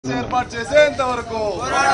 ఏర్పాటు చేసేంత వరకు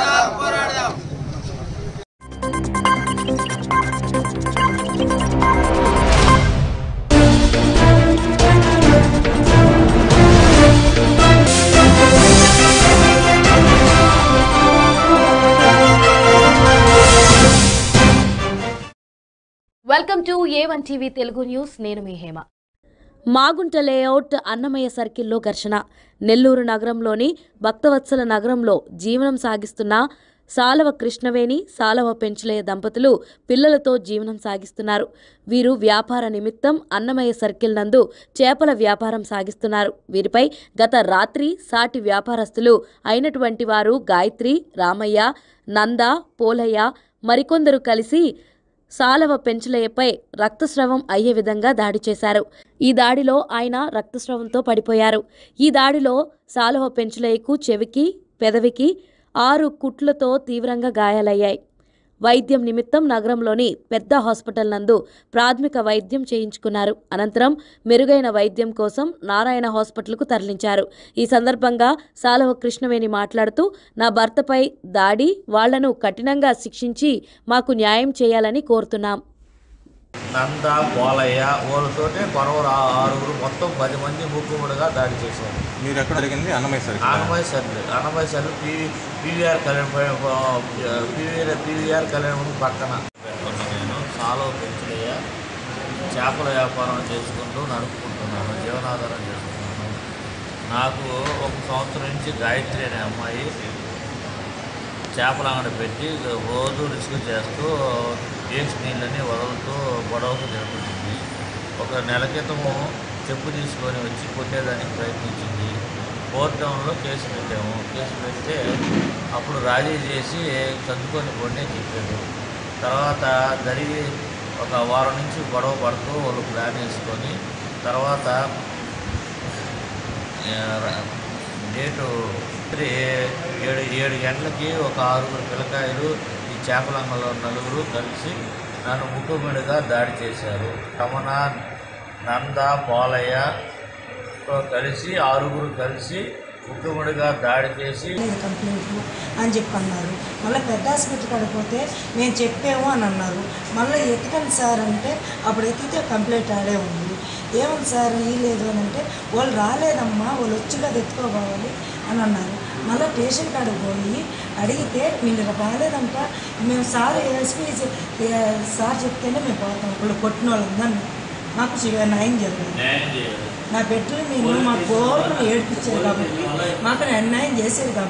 welcome to A one TV Telugu news నేను మీ హేమ మాగుంట లేఅవుట్ అన్నమయ్య సర్కిల్లో ఘర్షణ నెల్లూరు నగరంలోని భక్తవత్సల నగరంలో జీవనం సాగిస్తున్న సాలవ కృష్ణవేణి సాలవ పెంచులయ్య దంపతులు పిల్లలతో జీవనం సాగిస్తున్నారు వీరు వ్యాపార నిమిత్తం అన్నమయ్య సర్కిల్ నందు చేపల వ్యాపారం సాగిస్తున్నారు వీరిపై గత రాత్రి సాటి వ్యాపారస్తులు అయినటువంటి వారు గాయత్రి రామయ్య నంద పోలయ్య మరికొందరు కలిసి సాలవ పెంచులయ్యపై రక్తస్రావం అయ్యే విధంగా దాడి చేశారు ఈ దాడిలో ఆయన రక్తస్రావంతో పడిపోయారు ఈ దాడిలో సాలవ పెంచులయ్యకు చెవికి పెదవికి ఆరు కుట్లతో తీవ్రంగా గాయాలయ్యాయి వైద్యం నిమిత్తం నగరంలోని పెద్ద హాస్పిటల్ నందు ప్రాథమిక వైద్యం చేయించుకున్నారు అనంతరం మెరుగైన వైద్యం కోసం నారాయణ హాస్పిటల్కు తరలించారు ఈ సందర్భంగా సాలవ కృష్ణవేణి మాట్లాడుతూ నా భర్తపై దాడి వాళ్లను కఠినంగా శిక్షించి మాకు న్యాయం చేయాలని కోరుతున్నాం నంద పోలయ్య వాళ్ళతోటే కొరవరు ఆ- ఆరుగురు మొత్తం పది మంది ముక్కుముడిగా దాడి చేశారు మీరు ఎక్కడ జరిగింది అన్నమయ్య సర్కిల్ ఆనమయ సర్లు ఆనమయ సర్లు PV PVR Kalyan PVR PVR Kalyan పక్కన పెట్టుకున్నాను నేను సాలో పెంచులయ్య చేపల వ్యాపారం చేసుకుంటూ నడుపుకుంటున్నాను జీవనాధారం చేసుకుంటున్నాను నాకు ఒక సంవత్సరం నుంచి గాయత్రి అనే అమ్మాయి చేపల అంగడి పెట్టి రోజు రిస్క్ చేస్తూ వేస్ట్ నీళ్ళని వదులుతూ గొడవకు జరుపుతుంది ఒక నెల క్రితము చెప్పు తీసుకొని వచ్చి కొట్టేదానికి ప్రయత్నించింది కోర్ట్ టౌన్లో కేసు పెట్టాము కేసు పెడితే అప్పుడు రాజీ చేసి చదువుకొని కొనే చెప్పారు తర్వాత జరిగి ఒక వారం నుంచి గొడవ పడుతూ వాళ్ళు ప్లాన్ వేసుకొని తర్వాత ఆ, ర- డేటు రాత్రి ఏడు ఏడు గంటలకి ఒక ఆరుగురు పిల్లకాయలు ఈ చేపలంగలో నలుగురు కలిసి నన్ను ముక్కుమిడిగా దాడి చేశారు రమణ నంద పోలయ్యతో కలిసి ఆరుగురు కలిసి ముక్కుమిడిగా దాడి చేసి లేదు కంప్లైంట్ అని చెప్పి అన్నారు మళ్ళీ పెద్ద హాస్పిటల్ కాడికి పోతే మేము చెప్పాము అని అన్నారు మళ్ళీ ఎత్తుకండి సార్ అంటే అప్పుడు ఎత్తితే కంప్లైంట్ ఆడే ఉంది ఏముంది సార్ లేదు అని అంటే వాళ్ళు రాలేదమ్మా వాళ్ళు వచ్చి కదా ఎత్తుకోవాలి అని అన్నారు మళ్ళీ స్టేషన్ కాడికి పోయి అడిగితే మీరు బాగాలేదంట మేము సార్ ఎస్పీ సార్ చెప్తేనే మేము పోతాం ఇప్పుడు కొట్టిన వాళ్ళందరినీ మాకు శివ న్యాయం జరిగింది న్యాయం చేయాలి నా బిడ్డలు మీరు మా కోరికలు ఏడిపించారు కాబట్టి మాకు అన్యాయం చేసేది కాబట్టి